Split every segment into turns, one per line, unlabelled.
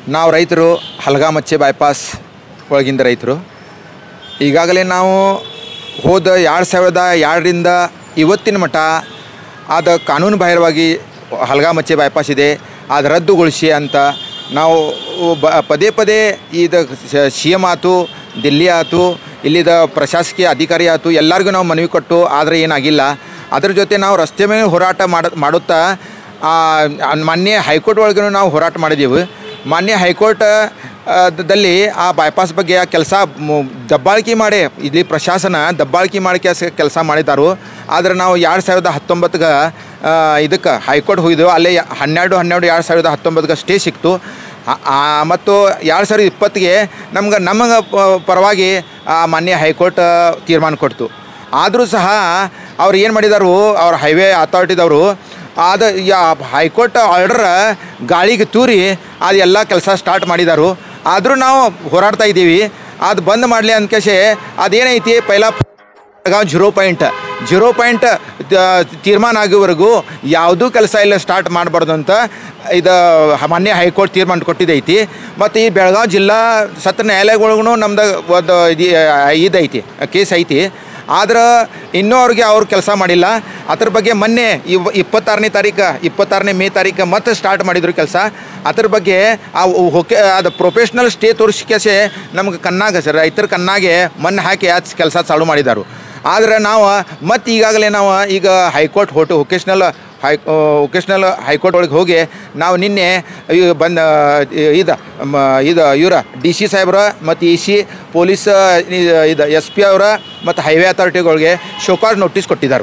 ನಾವು ರೈತರು ಹಲಗಾಮಚ್ಚೆ ಬೈಪಾಸ್ ಒಳಗಿಂದ ರೈತರು ಈಗಾಗಲೇ ನಾವು ಹೋದ ಎರಡು ಸಾವಿರದ ಎರಡರಿಂದ ಇವತ್ತಿನ ಮಟ್ಟ ಅದು ಕಾನೂನು ಬಾಹಿರವಾಗಿ ಹಲಗಾಮಚ್ಚೆ ಬೈಪಾಸ್ ಇದೆ ಅದು ರದ್ದುಗೊಳಿಸಿ ಅಂತ ನಾವು ಬ ಪದೇ ಪದೇ ಇದು ಸಿ ಎಮ್ ಆಯ್ತು ದಿಲ್ಲಿ ಆಯ್ತು ಇಲ್ಲಿದ ಪ್ರಶಾಸಕೀಯ ಅಧಿಕಾರಿ ಆಯ್ತು ಎಲ್ಲರಿಗೂ ನಾವು ಮನವಿ ಕೊಟ್ಟು ಆದರೆ ಏನಾಗಿಲ್ಲ ಅದ್ರ ಜೊತೆ ನಾವು ರಸ್ತೆ ಮೇಲೆ ಹೋರಾಟ ಮಾಡ ಮಾಡುತ್ತಾ ಆ, ಮಾನ್ಯ ಹೈಕೋರ್ಟ್ ಒಳಗೂ ನಾವು ಹೋರಾಟ ಮಾಡಿದ್ದೀವಿ ಮಾನ್ಯ ಹೈಕೋರ್ಟ್ ಆ, ದಲ್ಲಿ ಆ ಬೈಪಾಸ್ ಬಗ್ಗೆ ಆ ಕೆಲಸ ದಬ್ಬಾಳಿಕೆ ಮಾಡಿ ಇಲ್ಲಿ ಪ್ರಶಾಸನ ದಬ್ಬಾಳಿಕೆ ಮಾಡಿ ಕೆಲಸ ಕೆಲಸ ಮಾಡಿದಾರು ಆದರೆ ನಾವು ಎರಡು ಸಾವಿರದ ಹತ್ತೊಂಬತ್ತಗೆ ಇದಕ್ಕೆ ಹೈಕೋರ್ಟ್ ಹೋಗಿದ್ದೆವು ಅಲ್ಲೇ ಹನ್ನೆರಡು ಹನ್ನೆರಡು ಎರಡು ಸಾವಿರದ ಹತ್ತೊಂಬತ್ತಕ್ಕೆ ಸ್ಟೇ ಸಿಕ್ತು ಆ- ಆ, ಮತ್ತು ಎರಡು ಸಾವಿರದ ಇಪ್ಪತ್ತಿಗೆ ನಮ್ಗೆ ನಮಗೆ ಪ- ಪರವಾಗಿ ಆ ಮಾನ್ಯ ಹೈಕೋರ್ಟ್ ತೀರ್ಮಾನ ಕೊಡ್ತು ಆದರೂ ಸಹ ಅವ್ರು ಏನು ಮಾಡಿದಾರು ಅವ್ರ ಹೈವೇ ಅಥಾರಿಟಿದವರು ಅದು ಯಾ ಹೈಕೋರ್ಟ್ ಆರ್ಡರ್ ಗಾಳಿಗೆ ತೂರಿ ಅದೆಲ್ಲ ಕೆಲಸ ಸ್ಟಾರ್ಟ್ ಮಾಡಿದಾರು ಆದರೂ ನಾವು ಹೋರಾಡ್ತಾ ಇದ್ದೀವಿ ಅದು ಬಂದ್ ಮಾಡಲಿ ಅಂದ್ಕೇಶೆ ಅದೇನೈತಿ ಪೈಲ Belgaum zero point zero point ತೀರ್ಮಾನ ಆಗೋವರೆಗೂ ಯಾವುದೂ ಕೆಲಸ ಇಲ್ಲ ಸ್ಟಾರ್ಟ್ ಮಾಡಬಾರ್ದು ಅಂತ ಇದು ಮಾನ್ಯ ಹೈಕೋರ್ಟ್ ತೀರ್ಮಾನ ಕೊಟ್ಟಿದ್ದೈತಿ ಮತ್ತು ಈ ಬೆಳಗಾವಿ ಜಿಲ್ಲಾ ಸತ್ರ ನ್ಯಾಯಾಲಯಗಳಿಗೂ ನಮ್ದು ಒಂದು ಇದು ಇದೈತಿ ಕೇಸ್ ಐತಿ ಆದ್ರೆ ಇನ್ನೂ ಅವ್ರಿಗೆ ಅವ್ರು ಕೆಲಸ ಮಾಡಿಲ್ಲ ಅದ್ರ ಬಗ್ಗೆ ಮೊನ್ನೆ ಇವ್ ಇಪ್ಪತ್ತಾರನೇ ತಾರೀಕು ಇಪ್ಪತ್ತಾರನೇ ಮೇ ತಾರೀಕು ಮತ್ತೆ ಸ್ಟಾರ್ಟ್ ಮಾಡಿದ್ರು ಕೆಲಸ ಅದ್ರ ಬಗ್ಗೆ ಆ ಹೊಕೆ ಅದು ಪ್ರೊಫೆಷ್ನಲ್ ಸ್ಟೇ ತೋರಿಸಿಕೆಸೆ ನಮ್ಗೆ ಕಣ್ಣಾಗ ಸರ್ ರೈತರ ಕಣ್ಣಾಗೆ ಮಣ್ಣು ಹಾಕಿ ಆ ಕೆಲಸ ಚಾಲು ಮಾಡಿದಾರು ಆದರೆ ನಾವು ಮತ್ತೆ ಈಗಾಗಲೇ ನಾವು ಈಗ ಹೈಕೋರ್ಟ್ ಹೋಟು ವೊಕೇಶ್ನಲ್ ಹೈ ವೊಕೇಶ್ನಲ್ ಹೈಕೋರ್ಟ್ ಒಳಗೆ ಹೋಗಿ ನಾವು ನಿನ್ನೆ ಇವ್ ಬಂದ ಇದು ಮ- ಇದು ಇವರ ಡಿ ಸಿ ಸಾಹೇಬ್ರ ಮತ್ತು ಇ ಸಿ ಪೊಲೀಸ್ ಇದು ಎಸ್ ಪಿ ಅವರ ಮತ್ತು ಹೈವೇ ಅಥಾರಿಟಿಗಳಿಗೆ ಶೋಕಾಸ್ ನೋಟಿಸ್ ಕೊಟ್ಟಿದ್ದಾರೆ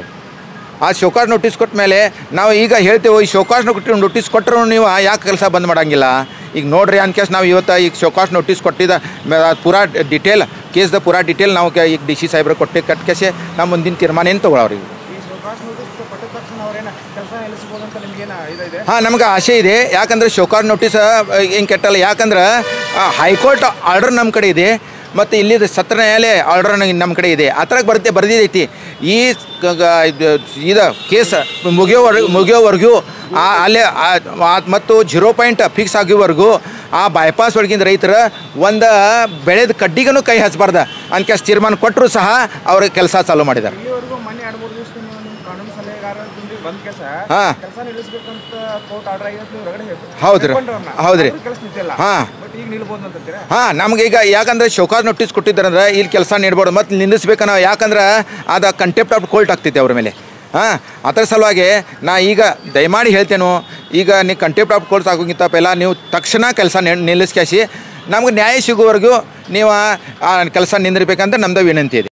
ಆ ಶೋಕಾಸ್ ನೋಟಿಸ್ ಕೊಟ್ಟ ಮೇಲೆ ನಾವು ಈಗ ಹೇಳ್ತೇವೆ ಈ ಶೋಕಾಸ್ ನೋಟಿಸ್ ಕೊಟ್ಟರು ನೀವು ಯಾಕೆ ಕೆಲಸ ಬಂದ್ ಮಾಡಂಗಿಲ್ಲ ಈಗ ನೋಡ್ರಿ ಅನ್ಕೇಸ್ ನಾವು ಇವತ್ತು ಈಗ ಶೋಕಾಸ್ ನೋಟಿಸ್ ಕೊಟ್ಟಿದ್ದ ಮೇ- ಅದ್ ಪೂರಾ ಡಿಟೇಲ್ ಕೇಸ್ದ ಪೂರಾ ಡಿಟೇಲ್ ನಾವು ಕೆ- ಈಗ ಡಿ ಸಿ ಸಾಹೇಬ್ರ ಕೊಟ್ಟು ಕಟ್ಕೇಸಿ ನಾವು ಮುಂದಿನ ತೀರ್ಮಾನ ಏನು ತೊಗೊಳವ್ರಿ
ಈ ಶೋಕಾಸ್ ನೋಟಿಸ್ ಕೊಟ್ಟ ತಕ್ಷಣ ಅವ್ರೇನ ಕೆಲಸ ನಿಲ್ಲಿಸ್ಬೋದು ಅಂತ ನಿಮ್ಗೇನ ಇದಿದೆ
ಹಾಂ ನಮ್ಗೆ ಆಸೆ ಇದೆ ಯಾಕಂದ್ರೆ ಶೋಕಾಸ್ ನೋಟಿಸ್ ಏನು ಕೆಟ್ಟಲ್ಲ ಯಾಕಂದ್ರೆ ಆ, ಹೈಕೋರ್ಟ್ ಆರ್ಡರ್ ನಮ್ಮ ಕಡೆ ಇದೆ ಮತ್ತು ಇಲ್ಲಿದ ಸತ್ರ ನ್ಯಾಯಾಲಯ ಆರ್ಡರ್ ನಮ್ಮ ಕಡೆ ಇದೆ ಆ ಥರ ಬರ್ತೆ ಬರೆದಿದ್ದೈತಿ ಈ ಕ- ಗ- ಇದು ಇದು ಕೇಸ್ ಮುಗಿಯೋವರೆಗೂ ಮುಗಿಯೋವರೆಗೂ ಆ ಅಲ್ಲೇ ಆ- ಆ- ಮತ್ತು ಜೀರೋ ಪಾಯಿಂಟ್ ಫಿಕ್ಸ್ ಆಗೋವರೆಗೂ ಆ ಬೈಪಾಸ್ ಒಳಗಿಂದ ರೈತರ ಒಂದು ಬೆಳೆದ ಕಡ್ಡಿಗೂ ಕೈ ಹಚ್ಚಬಾರ್ದ ಅನ್ಕೇಸ್ ತೀರ್ಮಾನ ಕೊಟ್ಟರು ಸಹ ಅವ್ರ ಕೆಲಸ ಚಾಲೂ ಮಾಡಿದ್ದಾರೆ
ಇಲ್ಲಿವರೆಗೂ ಮೊನ್ನೆ ಎರಡು ಮೂರು ದಿವಸ ನೀವು ನಿಮ್ಮ ಕಾನೂನು ಸಲಹೆಗಾರದಿಂದ ಬಂದ ಕೆಲಸ
ಹಾ.
ಕೆಲಸ ನಿಲ್ಲಿಸ್ಬೇಕಂತ ಕೋರ್ಟ್ ಆರ್ಡರ್ ಆಗಿರೋದು ನೀವು ಹೊರಗಡೆ ಹೇಳ್-
ಹೌದ್ರಿ.
ಹೇಳ್ಕೊಂಡ್ರಿ ಅವ್ರನ್ನ.
ಹೌದ್ರಿ.
ಆದ್ರೂ ಕೆಲಸ ನಿಂತಿಲ್ಲ
ಹಾ.
ಬಟ್ ಈಗ ನಿಲ್ಬೋದು ಅಂತೀರಾ
ಹಾಂ ನಮ್ಗೆ ಈಗ ಯಾಕಂದ್ರೆ ಶೋಕಾಸ್ ನೋಟಿಸ್ ಕೊಟ್ಟಿದ್ದಾರಂದ್ರೆ ಇಲ್ಲಿ ಕೆಲಸ ನೀಡ್ಬೋದು ಮತ್ತು ನಿಲ್ಲಿಸ್ಬೇಕನ್ನ ಯಾಕಂದ್ರೆ ಅದು ಕಂಟೆಪ್ಟ್ ಆಫ್ ಕೋರ್ಟ್ ಆಗ್ತೈತೆ ಅವ್ರ ಮೇಲೆ ಹಾಂ ಅದರ ಸಲುವಾಗಿ ನಾ ಈಗ ದಯಮಾಡಿ ಹೇಳ್ತೇನೆ ಈಗ ನೀವು ಕಂಟೆಪ್ಟ್ ಆಫ್ ಕೋರ್ಟ್ ಆಗೋಂಗಿಂತ ಪೆಲ್ಲ ನೀವು ತಕ್ಷಣ ಕೆಲಸ ನಿಲ್ಲಿಸ್ಕ್ಯಾಸಿ ನಮ್ಗೆ ನ್ಯಾಯ ಸಿಗುವವರೆಗೂ ನೀವು ಆ ಕೆಲಸ ನಿಂದಿರ್ಬೇಕಂತ ನಮ್ದು ವಿನಂತಿ ಇದೆ